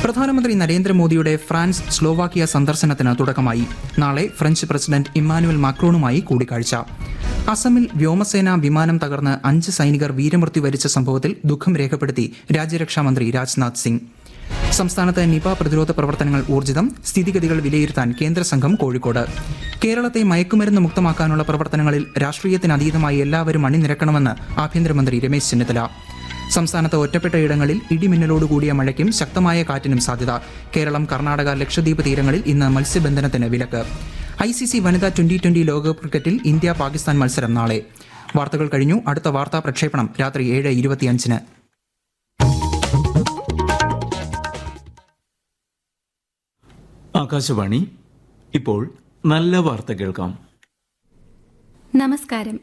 പ്രധാനമന്ത്രി നരേന്ദ്രമോദിയുടെ France Slovakia സന്ദർശനത്തിന് തുടക്കമായി നാളെ ഫ്രഞ്ച് പ്രസിഡന്റ് ഇമ്മാനുവൽ മാക്രോണുമായി കൂടിക്കാഴ്ച അസമിൽ വ്യോമസേന വിമാനം തകർന്ന് അഞ്ച് സൈനികർ വീരമൃത്യു വരിച്ച സംഭവത്തിൽ ദുഃഖം രേഖപ്പെടുത്തി രാജ്യരക്ഷാമന്ത്രി രാജ്നാഥ് സിംഗ് സംസ്ഥാനത്ത് നിപ പ്രതിരോധ പ്രവർത്തനങ്ങൾ ഊർജിതം സ്ഥിതിഗതികൾ വിലയിരുത്താൻ കേന്ദ്ര സംഘം കോഴിക്കോട് കേരളത്തെ മയക്കുമരുന്ന് മുക്തമാക്കാനുള്ള പ്രവർത്തനങ്ങളിൽ രാഷ്ട്രീയത്തിനതീതമായി എല്ലാവരും അണിനിരക്കണമെന്ന് ആഭ്യന്തരമന്ത്രി രമേശ് ചെന്നിത്തല സംസ്ഥാനത്ത് ഒറ്റപ്പെട്ട ഇടങ്ങളിൽ ഇടിമിന്നലോടുകൂടിയ മഴയ്ക്കും ശക്തമായ കാറ്റിനും സാധ്യത കേരളം കർണാടക ലക്ഷദ്വീപ് തീരങ്ങളിൽ ഇന്ന് മത്സ്യബന്ധനത്തിന് വിലക്ക് ഐ സി സി വനിതാ ട്വന്റി ട്വന്റി ലോകകപ്പ് ക്രിക്കറ്റിൽ ഇന്ത്യ പാകിസ്ഥാൻ മത്സരം നാളെ വാർത്തകൾ കഴിഞ്ഞു അടുത്ത വാർത്താ പ്രക്ഷേപണം രാത്രി ഏഴ് ഇരുപത്തിയഞ്ചിന് ആകാശവാണി ഇപ്പോൾ നല്ല വാർത്ത കേൾക്കാം നമസ്കാരം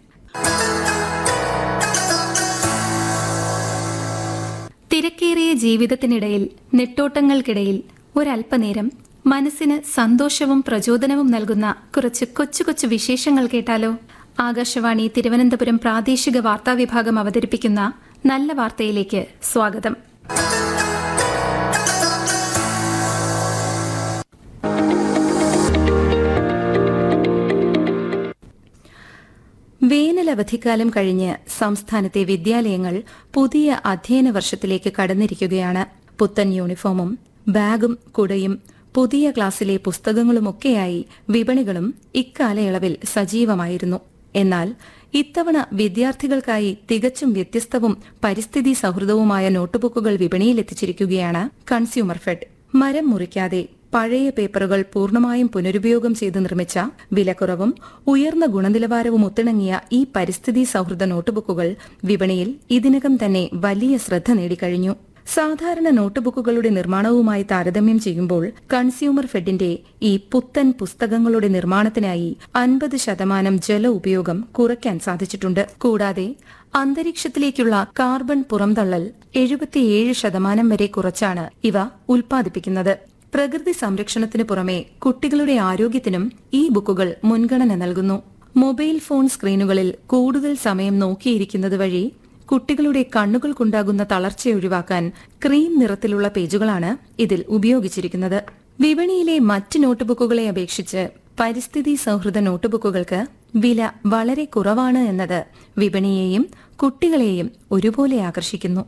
തിരക്കേറിയ ജീവിതത്തിനിടയിൽ നെട്ടോട്ടങ്ങൾക്കിടയിൽ ഒരല്പനേരം മനസ്സിന് സന്തോഷവും പ്രചോദനവും നൽകുന്ന കുറച്ച് കൊച്ചു കൊച്ചു വിശേഷങ്ങൾ കേട്ടാലോ ആകാശവാണി തിരുവനന്തപുരം പ്രാദേശിക വാർത്താ വിഭാഗം അവതരിപ്പിക്കുന്ന നല്ല വാർത്തയിലേക്ക് സ്വാഗതം വേനലവധിക്കാലം കഴിഞ്ഞ് സംസ്ഥാനത്തെ വിദ്യാലയങ്ങൾ പുതിയ അധ്യയന വർഷത്തിലേക്ക് കടന്നിരിക്കുകയാണ് പുത്തൻ യൂണിഫോമും ബാഗും കുടയും പുതിയ ക്ലാസ്സിലെ പുസ്തകങ്ങളുമൊക്കെയായി വിപണികളും ഇക്കാലയളവിൽ സജീവമായിരുന്നു എന്നാൽ ഇത്തവണ വിദ്യാർത്ഥികൾക്കായി തികച്ചും വ്യത്യസ്തവും പരിസ്ഥിതി സൗഹൃദവുമായ നോട്ടുബുക്കുകൾ വിപണിയിലെത്തിച്ചിരിക്കുകയാണ് കൺസ്യൂമർ ഫെഡ് മരം മുറിക്കാതെ പഴയ പേപ്പറുകൾ പൂർണ്ണമായും പുനരുപയോഗം ചെയ്ത് നിർമ്മിച്ച വിലക്കുറവും ഉയർന്ന ഗുണനിലവാരവും ഒത്തിണങ്ങിയ ഈ പരിസ്ഥിതി സൗഹൃദ നോട്ടുബുക്കുകൾ വിപണിയിൽ ഇതിനകം തന്നെ വലിയ ശ്രദ്ധ നേടിക്കഴിഞ്ഞു സാധാരണ നോട്ടുബുക്കുകളുടെ നിർമ്മാണവുമായി താരതമ്യം ചെയ്യുമ്പോൾ കൺസ്യൂമർ ഫെഡിന്റെ ഈ പുത്തൻ പുസ്തകങ്ങളുടെ നിർമ്മാണത്തിനായി അൻപത് ശതമാനം ജല ഉപയോഗം കുറയ്ക്കാൻ സാധിച്ചിട്ടുണ്ട് കൂടാതെ അന്തരീക്ഷത്തിലേക്കുള്ള കാർബൺ പുറംതള്ളൽ എഴുപത്തിയേഴ് ശതമാനം വരെ കുറച്ചാണ് ഇവ ഉൽപ്പാദിപ്പിക്കുന്നത് പ്രകൃതി സംരക്ഷണത്തിനു പുറമെ കുട്ടികളുടെ ആരോഗ്യത്തിനും ഈ ബുക്കുകൾ മുൻഗണന നൽകുന്നു മൊബൈൽ ഫോൺ സ്ക്രീനുകളിൽ കൂടുതൽ സമയം നോക്കിയിരിക്കുന്നത് വഴി കുട്ടികളുടെ കണ്ണുകൾക്കുണ്ടാകുന്ന തളർച്ച ഒഴിവാക്കാൻ ക്രീം നിറത്തിലുള്ള പേജുകളാണ് ഇതിൽ ഉപയോഗിച്ചിരിക്കുന്നത് വിപണിയിലെ മറ്റ് നോട്ടുബുക്കുകളെ അപേക്ഷിച്ച് പരിസ്ഥിതി സൗഹൃദ നോട്ടുബുക്കുകൾക്ക് വില വളരെ കുറവാണ് എന്നത് വിപണിയെയും കുട്ടികളെയും ഒരുപോലെ ആകർഷിക്കുന്നു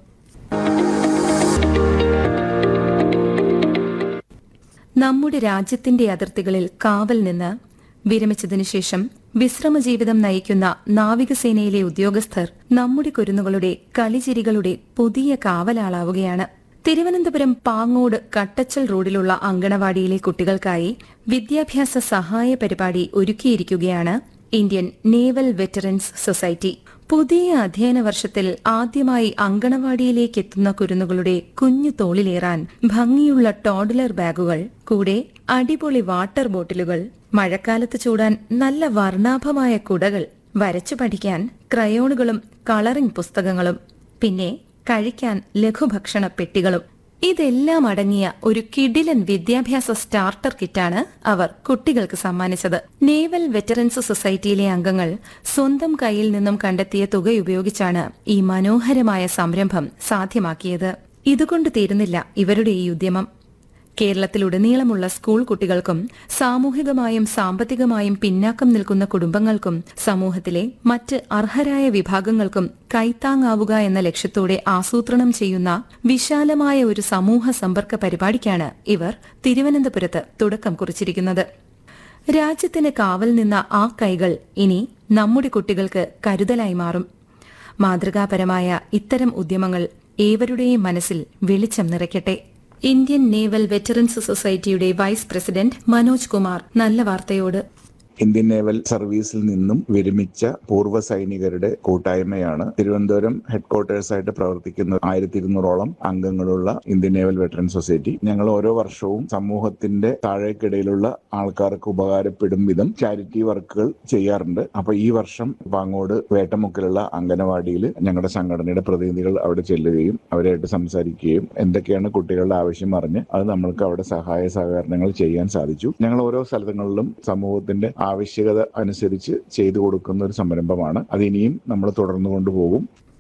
നമ്മുടെ രാജ്യത്തിന്റെ അതിർത്തികളിൽ കാവൽ നിന്ന് വിരമിച്ചതിനു ശേഷം വിശ്രമജീവിതം നയിക്കുന്ന നാവികസേനയിലെ ഉദ്യോഗസ്ഥർ നമ്മുടെ കുരുന്നുകളുടെ കളിചിരികളുടെ പുതിയ കാവലാളാവുകയാണ് തിരുവനന്തപുരം പാങ്ങോട് കട്ടച്ചൽ റോഡിലുള്ള അങ്കണവാടിയിലെ കുട്ടികൾക്കായി വിദ്യാഭ്യാസ സഹായ പരിപാടി ഒരുക്കിയിരിക്കുകയാണ് ഇന്ത്യൻ നേവൽ വെറ്ററൻസ് സൊസൈറ്റി പുതിയ അധ്യയന വർഷത്തിൽ ആദ്യമായി അങ്കണവാടിയിലേക്ക് എത്തുന്ന കുരുന്നുകളുടെ കുഞ്ഞു തോളിലേറാൻ ഭംഗിയുള്ള ടോഡ്ലർ ബാഗുകൾ കൂടെ അടിപൊളി വാട്ടർ ബോട്ടിലുകൾ മഴക്കാലത്ത് ചൂടാൻ നല്ല വർണ്ണാഭമായ കുടകൾ വരച്ചു പഠിക്കാൻ ക്രയോണുകളും കളറിംഗ് പുസ്തകങ്ങളും പിന്നെ കഴിക്കാൻ ലഘുഭക്ഷണ പെട്ടികളും ഇതെല്ലാം അടങ്ങിയ ഒരു കിടിലൻ വിദ്യാഭ്യാസ സ്റ്റാർട്ടർ കിറ്റാണ് അവർ കുട്ടികൾക്ക് സമ്മാനിച്ചത് നേവൽ വെറ്ററൻസ് സൊസൈറ്റിയിലെ അംഗങ്ങൾ സ്വന്തം കയ്യിൽ നിന്നും കണ്ടെത്തിയ തുക ഉപയോഗിച്ചാണ് ഈ മനോഹരമായ സംരംഭം സാധ്യമാക്കിയത് ഇതുകൊണ്ട് തീരുന്നില്ല ഇവരുടെ ഈ ഉദ്യമം കേരളത്തിലുടനീളമുള്ള സ്കൂൾ കുട്ടികൾക്കും സാമൂഹികമായും സാമ്പത്തികമായും പിന്നാക്കം നിൽക്കുന്ന കുടുംബങ്ങൾക്കും സമൂഹത്തിലെ മറ്റ് അർഹരായ വിഭാഗങ്ങൾക്കും കൈത്താങ്ങാവുക എന്ന ലക്ഷ്യത്തോടെ ആസൂത്രണം ചെയ്യുന്ന വിശാലമായ ഒരു സമൂഹ സമ്പർക്ക പരിപാടിക്കാണ് ഇവർ തിരുവനന്തപുരത്ത് തുടക്കം കുറിച്ചിരിക്കുന്നത് രാജ്യത്തിന് കാവൽ നിന്ന ആ കൈകൾ ഇനി നമ്മുടെ കുട്ടികൾക്ക് കരുതലായി മാറും മാതൃകാപരമായ ഇത്തരം ഉദ്യമങ്ങൾ ഏവരുടെയും മനസ്സിൽ വെളിച്ചം നിറയ്ക്കട്ടെ ഇന്ത്യൻ നേവൽ വെറ്ററൻസ് സൊസൈറ്റിയുടെ വൈസ് പ്രസിഡന്റ് മനോജ് കുമാർ നല്ല വാർത്തയോട് ഇന്ത്യൻ നേവൽ സർവീസിൽ നിന്നും വിരമിച്ച പൂർവ്വ സൈനികരുടെ കൂട്ടായ്മയാണ് തിരുവനന്തപുരം ഹെഡ്ക്വാർട്ടേഴ്സ് ആയിട്ട് പ്രവർത്തിക്കുന്ന ആയിരത്തി ഇരുന്നൂറോളം അംഗങ്ങളുള്ള ഇന്ത്യൻ നേവൽ വെറ്ററൻ സൊസൈറ്റി ഞങ്ങൾ ഓരോ വർഷവും സമൂഹത്തിന്റെ താഴേക്കിടയിലുള്ള ആൾക്കാർക്ക് ഉപകാരപ്പെടും വിധം ചാരിറ്റി വർക്കുകൾ ചെയ്യാറുണ്ട് അപ്പൊ ഈ വർഷം പാങ്ങോട് വേട്ടമുക്കിലുള്ള അംഗനവാടിയിൽ ഞങ്ങളുടെ സംഘടനയുടെ പ്രതിനിധികൾ അവിടെ ചെല്ലുകയും അവരായിട്ട് സംസാരിക്കുകയും എന്തൊക്കെയാണ് കുട്ടികളുടെ ആവശ്യം അറിഞ്ഞ് അത് നമ്മൾക്ക് അവിടെ സഹായ സഹകരണങ്ങൾ ചെയ്യാൻ സാധിച്ചു ഞങ്ങൾ ഓരോ സ്ഥലങ്ങളിലും സമൂഹത്തിന്റെ ആവശ്യകത അനുസരിച്ച് ചെയ്തു കൊടുക്കുന്ന ഒരു സംരംഭമാണ് അത് ഇനിയും നമ്മൾ തുടർന്നു കൊണ്ടുപോകും